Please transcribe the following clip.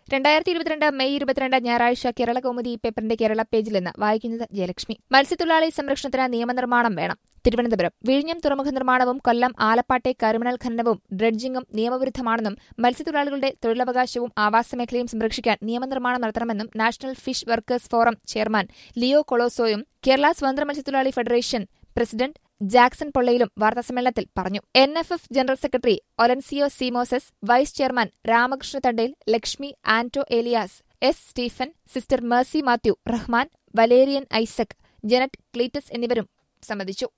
രണ്ടായിരത്തി ഇരുപത്തിരണ്ട് മെയ് ഇരുപത്തിരണ്ട് ഞായറാഴ്ച കേരള കൗമുദി പേപ്പറിന്റെ കേരള പേജിൽ നിന്ന് വായിക്കുന്നത് ജയലക്ഷ്മി മത്സ്യത്തൊഴിലാളി സംരക്ഷണത്തിന് നിയമനിർമ്മാണം വേണം തിരുവനന്തപുരം വിഴിഞ്ഞം തുറമുഖ നിർമ്മാണവും കൊല്ലം ആലപ്പാട്ടെ കരിമണൽ ഖനനവും ഡ്രഡ്ജിംഗും നിയമവിരുദ്ധമാണെന്നും മത്സ്യത്തൊഴിലാളികളുടെ തൊഴിലവകാശവും ആവാസമേഖലയും സംരക്ഷിക്കാൻ നിയമനിർമ്മാണം നടത്തണമെന്നും national fish workers forum chairman Leo കൊളോസോയും കേരള സ്വതന്ത്ര മത്സ്യത്തൊഴിലാളി ഫെഡറേഷൻ പ്രസിഡന്റ് ജാക്സൺ പൊള്ളയിലും വാർത്താസമ്മേളനത്തിൽ പറഞ്ഞു N F F general secretary Olencio Simoes vice chairman Ramakrishna Tandel Lakshmi Anto Elias S Stephen sister Mercy Mathew Rahman Valerian Isaac Jeanette Cleetus എന്നിവരും സംബന്ധിച്ചു